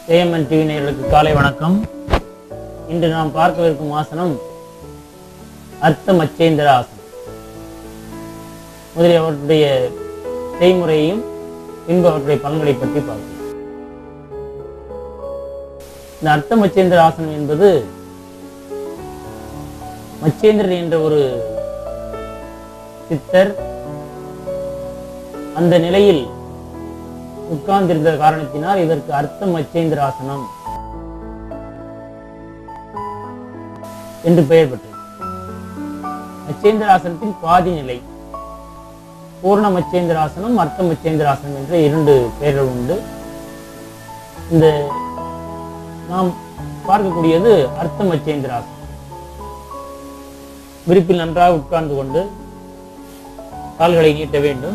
AMN TV நேயர்களுக்கு காலை வணக்கம் இன்று நாம் பார்க்கவிருக்கும் ஆசனம் அர்த்த மச்சேந்திர ஆசனம் முதலில் அவர்களுடைய செய்முறையையும் பின்பு அவர்களுடைய பலன்களை பற்றி பார்க்கலாம் இந்த அர்த்த மச்சேந்திர ஆசனம் என்பது மச்சேந்திரன் என்ற ஒரு சித்தர் அந்த நிலையில் உட்கார்ந்திருந்த காரணத்தினால் இதற்கு அர்த்த மச்சேந்திராசனம் என்று பெயர் பெற்றது மச்சேந்திராசனத்தின் பாதி நிலை பூர்ண மச்சேந்திராசனம் அர்த்த மச்சேந்திராசனம் என்ற இரண்டு பெயர்கள் உண்டு இந்த நாம் பார்க்கக்கூடியது அர்த்த மச்சேந்திராசனம் விரிப்பில் நன்றாக உட்கார்ந்து கொண்டு கால்களை நீட்ட வேண்டும்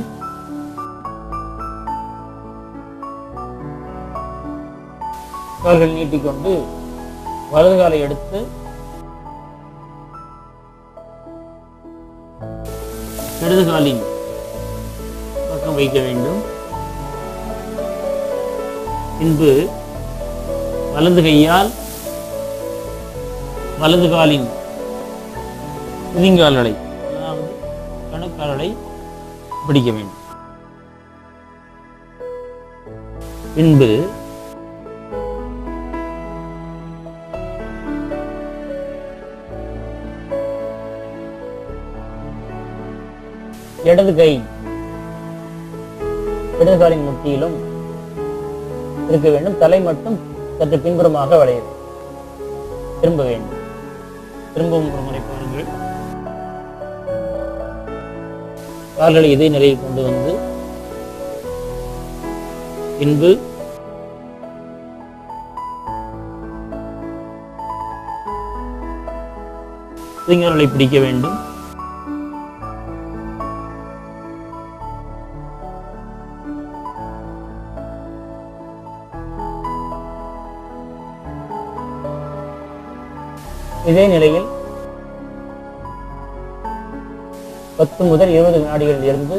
கால்கள் நீட்டிக்கொண்டு வலது காலை எடுத்து இடது காலின் பக்கம் வைக்க வேண்டும் பின்பு வலது கையால் வலது காலின் குதிங்கால்களை அதாவது கணுக்கால்களை பிடிக்க வேண்டும் பின்பு இடது கை இடது காலின் முட்டியிலும் இருக்க வேண்டும் தலை மட்டும் சற்று பின்புறமாக வளைய வேண்டும். திரும்ப வேண்டும் திரும்பவும் ஒரு முறை பாருங்கள் கால்களை இதே நிலையில் கொண்டு வந்து பின்பு குதிங்கால்களை பிடிக்க வேண்டும் இதே நிலையில் பத்து முதல் இருபது வினாடிகளில் இருந்து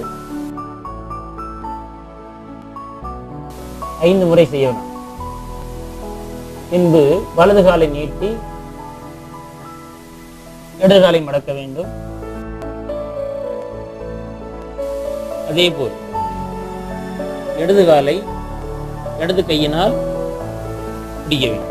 ஐந்து முறை செய்ய வேண்டும் பின்பு வலது காலை நீட்டி இடது காலை மடக்க வேண்டும் அதே போல் இடது காலை இடது கையினால் பிடிக்க வேண்டும்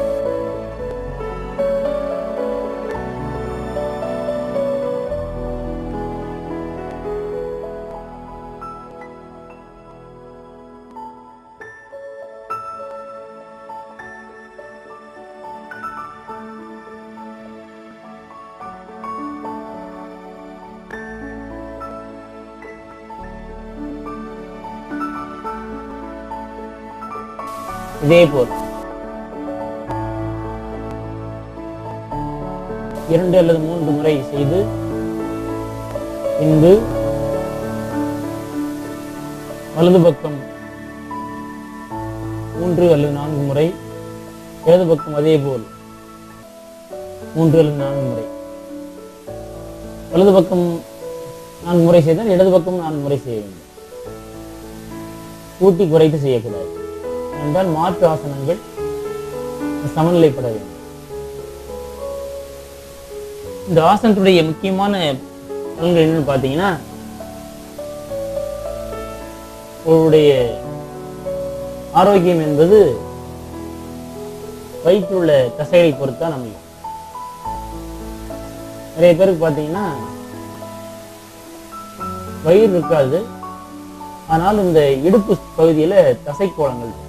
இதே போல் இரண்டு அல்லது மூன்று முறை செய்து பின்பு வலது பக்கம் மூன்று அல்லது நான்கு முறை இடது பக்கம் அதே போல் மூன்று அல்லது நான்கு முறை வலது பக்கம் நான்கு முறை செய்தால் இடது பக்கம் நான்கு முறை செய்ய வேண்டும் கூட்டி குறைத்து செய்யக்கூடாது என்றால் மாற்று ஆசனங்கள் சமநிலைப்பட வேண்டும் இந்த ஆசனத்துடைய முக்கியமான பலன்கள் என்னன்னு பார்த்தீங்கன்னா உங்களுடைய ஆரோக்கியம் என்பது வயிற்றில் உள்ள தசைகளை பொறுத்தான் அமையும் நிறைய பேருக்கு பார்த்தீங்கன்னா வயிறு இருக்காது ஆனால் இந்த இடுப்பு பகுதியில தசைக்கோளங்கள் இருக்கும்.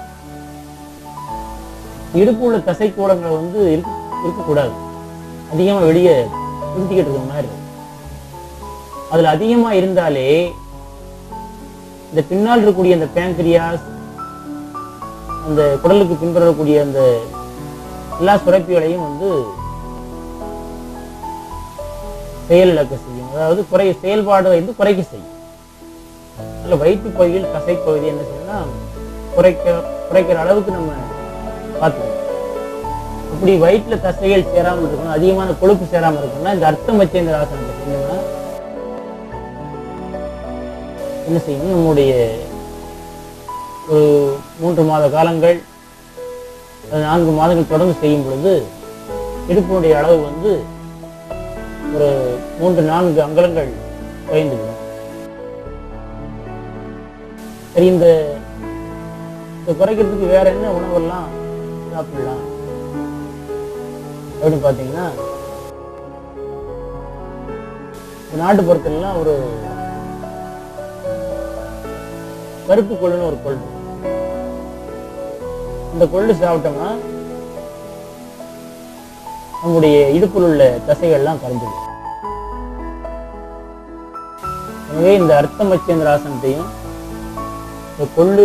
இடுப்பு உள்ள தசைக்கோளங்கள் வந்து இருக்க இருக்கக்கூடாது அதிகமா வெளியே சுருட்டிக்கிட்டு இருக்க மாதிரி இருக்கும். அதுல அதிகமா இருந்தாலே இந்த பின்னால் இருக்கக்கூடிய அந்த பேங்க்ரியாஸ் அந்த குடலுக்கு பின்பற்றக்கூடிய அந்த எல்லா சுரப்பிகளையும் வந்து செயலிழக்க செய்யும் அதாவது குறை செயல்பாடு வந்து குறைக்க செய்யும் அதில் வயிற்று பகுதியில் தசை பகுதி என்ன செய்யணும்னா குறைக்க குறைக்கிற அளவுக்கு நம்ம பார்த்துக்கணும் அப்படி வயிற்றுல தசைகள் சேராமல் இருக்கணும் அதிகமான கொழுப்பு சேராமல் இருக்கணும்னா இந்த அர்த்த மச்சேந்திர ஆசனத்தை செஞ்சோம்னா என்ன செய்யணும் நம்முடைய ஒரு மூன்று மாத காலங்கள் அது நான்கு மாதங்கள் தொடர்ந்து செய்யும் பொழுது இடுப்பினுடைய அளவு வந்து ஒரு மூன்று நான்கு அங்கலங்கள் குறைந்துவிடும் சரி இந்த இதை குறைக்கிறதுக்கு வேற என்ன உணவெல்லாம் சாப்பிடலாம் அப்படின்னு பார்த்தீங்கன்னா இந்த நாட்டுப்புறத்துலலாம் ஒரு கருப்பு கொள்ளுன்னு ஒரு கொள்ளு இந்த கொள்ளு சாப்பிட்டோம்னா நம்முடைய இடுப்பில் உள்ள தசைகள்லாம் கரைஞ்சிடும் எனவே இந்த அர்த்த மச்சேந்திர ஆசனத்தையும் இந்த கொள்ளு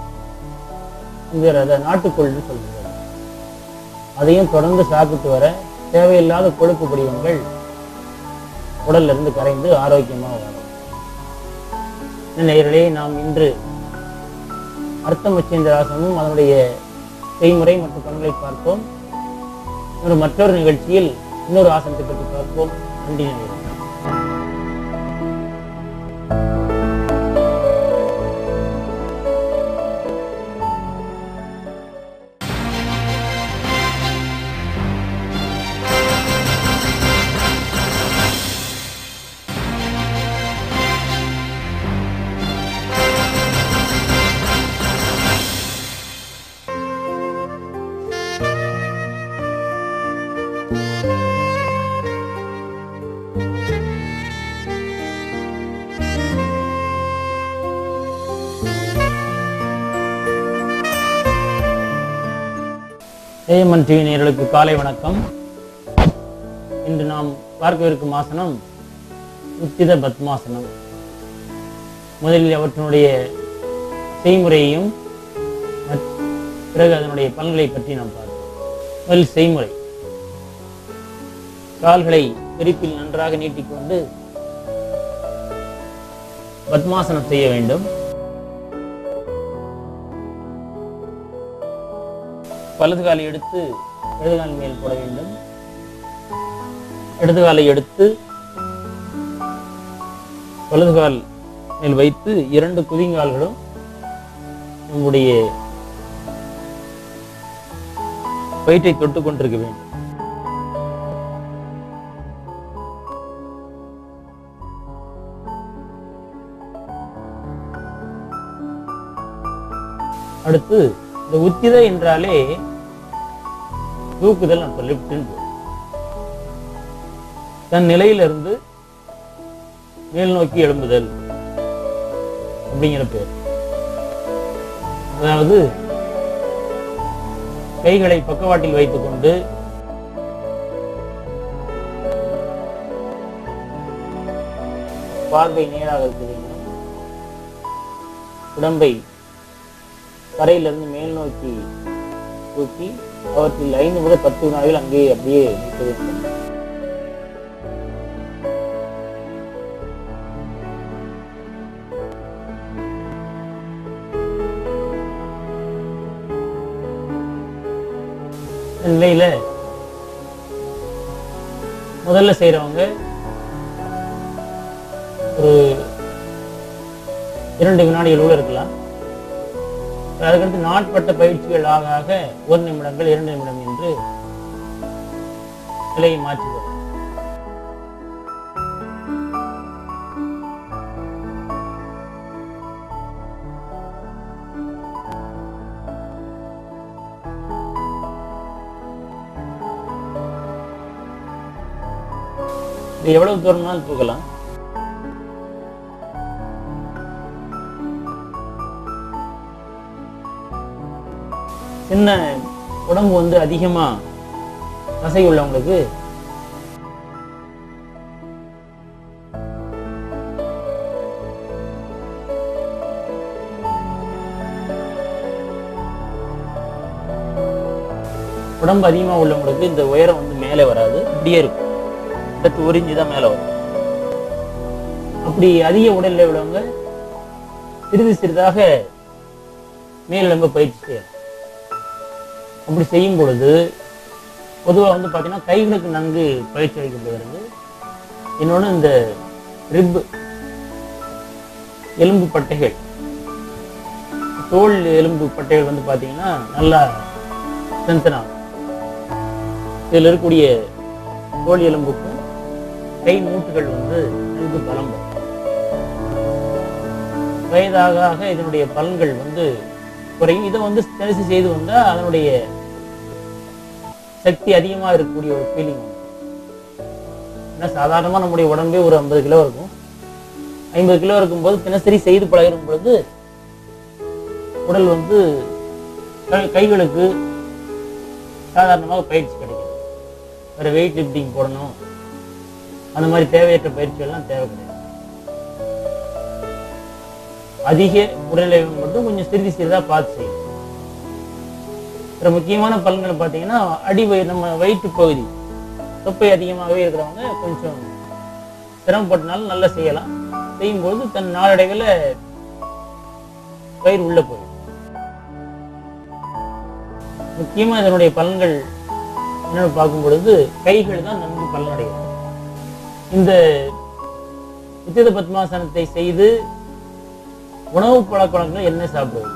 இந்த நாட்டுக்கொள்ளுன்னு சொல்லுங்க அதையும் தொடர்ந்து சாப்பிட்டு வர தேவையில்லாத கொழுப்பு படிவங்கள் உடல்ல இருந்து கரைந்து ஆரோக்கியமாக வரும் நேயர்களே நாம் இன்று அர்த்த மச்சேந்திராசனமும் அதனுடைய செய்முறை மற்றும் பண்களை பார்ப்போம் ஒரு மற்றொரு நிகழ்ச்சியில் இன்னொரு ஆசனத்தை பற்றி பார்ப்போம் நன்றி நேயர்களே. ஏஎம்என் டிவி நேயர்களுக்கு காலை வணக்கம் இன்று நாம் பார்க்கவிருக்கும் ஆசனம் உச்சித பத்மாசனம் முதலில் அவற்றினுடைய செய்முறையையும் மற்- பிறகு அதனுடைய பலன்களை பற்றி நாம் பார்ப்போம் முதலில் செய்முறை கால்களை விரிப்பில் நன்றாக நீட்டிக்கொண்டு பத்மாசனம் செய்ய வேண்டும் வலது காலை எடுத்து இடது கால் மேல் போட வேண்டும் இடது காலை எடுத்து வலது கால் மேல் வைத்து இரண்டு குதிங்கால்களும் நம்முடைய வயிற்றை தொட்டு கொண்டிருக்க வேண்டும் அடுத்து இந்த உத்தித என்றாலே தூக்குதல் அர்த்தம் லிப்ட்னு தன் நிலையிலிருந்து மேல் நோக்கி எழும்புதல் அப்படிங்கிற பேர் அதாவது கைகளை பக்கவாட்டில் வைத்துக் கொண்டு பார்வை நேராக இருக்க வேண்டும் உடம்பை கரையிலிருந்து மேல் நோக்கி தூக்கி அவற்றில் ஐந்து முதல் பத்து வினாடிகள் அங்கேயே அப்படியே நிற்க வேண்டும் இந்த நிலையில முதல்ல செய்யறவங்க ஒரு இரண்டு வினாடிகள் கூட இருக்கலாம் அதுக்கடுத்து நாட்பட்ட பயிற்சிகள் ஆக ஆக ஒரு நிமிடங்கள் இரண்டு நிமிடம் என்று நிலையை மாற்றிக்கொள்ளும் இது எவ்வளவு தூரம்னாலும் தூக்கலாம் சின்ன உடம்பு வந்து அதிகமா தசை உள்ளவங்களுக்கு உடம்பு அதிகமா உள்ளவங்களுக்கு இந்த உயரம் வந்து மேலே வராது இப்படியே இருக்கும் சற்று உறிஞ்சி தான் மேலே வரும் அப்படி அதிக உடல்ல உள்ளவங்க சிறிது சிறிதாக மேலெலும்பு பயிற்சி செய்யலாம் அப்படி செய்யும் பொழுது பொதுவாக வந்து பார்த்தீங்கன்னா கைகளுக்கு நன்கு பயிற்சி அளிக்கப்படுகிறது இன்னொன்று இந்த ரிப் எலும்பு பட்டைகள் தோல் எலும்பு பட்டைகள் வந்து பார்த்தீங்கன்னா நல்லா ஸ்ட்ரென்தன் ஆகும் இதில் இருக்கக்கூடிய தோல் எலும்புக்கும் கை மூட்டுகள் வந்து நன்கு பலம் பெறும் வயதாக ஆக இதனுடைய பலன்கள் வந்து குறையும் இதை வந்து தினசரி செய்து வந்தா அதனுடைய சக்தி அதிகமா இருக்கக்கூடிய ஒரு ஃபீலிங் ஏன்னா சாதாரணமா நம்முடைய உடம்பே ஒரு ஐம்பது கிலோ இருக்கும் ஐம்பது கிலோ இருக்கும்போது தினசரி செய்து பழகும் பொழுது உடல் வந்து கை- கைகளுக்கு சாதாரணமாக பயிற்சி கிடைக்குது வேற வெயிட் லிஃப்டிங் போடணும் அந்த மாதிரி தேவையற்ற பயிற்சிகள்லாம் தேவை கிடையாது அதிக உடல்நிலை மட்டும் கொஞ்சம் சிறிது சிறிதா பார்த்து செய்யணும் ஒரு முக்கியமான பலன்களை பார்த்தீங்கன்னா அடி வயிறு நம்ம வயிற்று பகுதி தொப்பை அதிகமாகவே இருக்கிறவங்க கொஞ்சம் சிரமப்பட்டனாலும் நல்லா செய்யலாம் செய்யும்போது தன் நாளடைவில் வயிறு உள்ள போயிடும் முக்கியமா இதனுடைய பலன்கள் என்னன்னு பார்க்கும் பொழுது கைகள் தான் நன்கு பலனடையும் இந்த உச்சித பத்மாசனத்தை செய்து உணவு பழக்க வழக்கங்கள் என்ன சாப்பிடுவது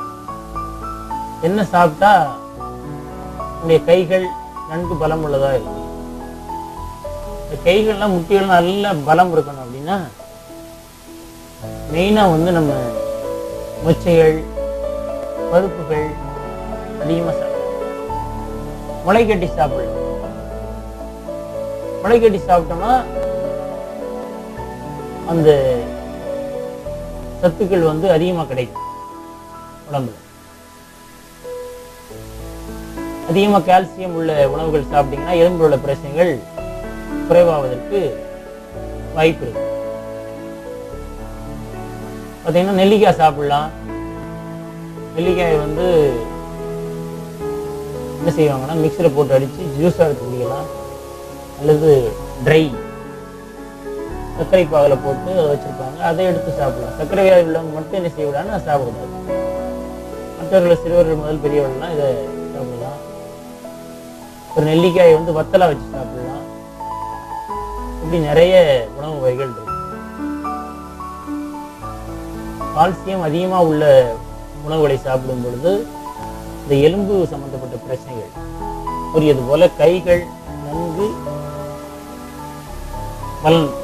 என்ன சாப்பிட்டா உங்களுடைய கைகள் நன்கு பலம் உள்ளதா இருக்கும் இந்த கைகள்லாம் முட்டிகள் நல்ல பலம் இருக்கணும் அப்படின்னா மெயினா வந்து நம்ம மொச்சைகள் பருப்புகள் அதிகமா சாப்பிடணும் முளைக்கட்டி சாப்பிடலாம் முளைக்கட்டி சாப்பிட்டோம்னா அந்த சத்துக்கள் வந்து அதிகமா கிடைக்கும் உடம்புல அதிகமா கால்சியம் உள்ள உணவுகள் சாப்பிட்டீங்கன்னா எலும்பில் உள்ள பிரச்சனைகள் குறைவாவதற்கு வாய்ப்பு இருக்கு பார்த்தீங்கன்னா நெல்லிக்காய் சாப்பிடலாம் நெல்லிக்காயை வந்து என்ன செய்வாங்கன்னா மிக்ஸியில் போட்டு அடித்து ஜூஸாக எடுத்து குடிக்கலாம் அல்லது ட்ரை சர்க்கரை பாகில் போட்டு அதை வச்சுருப்பாங்க அதை எடுத்து சாப்பிடலாம் சர்க்கரை வியாதி உள்ளவங்க மட்டும் என்ன செய்யக்கூடாதுன்னு அதை சாப்பிடக்கூடாது மற்றவர்கள் சிறுவர்கள் முதல் பெரியவர்கள்லாம் இதை சாப்பிடலாம் ஒரு நெல்லிக்காயை வந்து வத்தலா வச்சு சாப்பிடலாம் இப்படி நிறைய உணவு வகைகள் இருக்கு கால்சியம் அதிகமா உள்ள உணவுகளை சாப்பிடும் பொழுது இந்த எலும்பு சம்பந்தப்பட்ட பிரச்சனைகள் கூறியது போல கைகள் நன்கு பலன்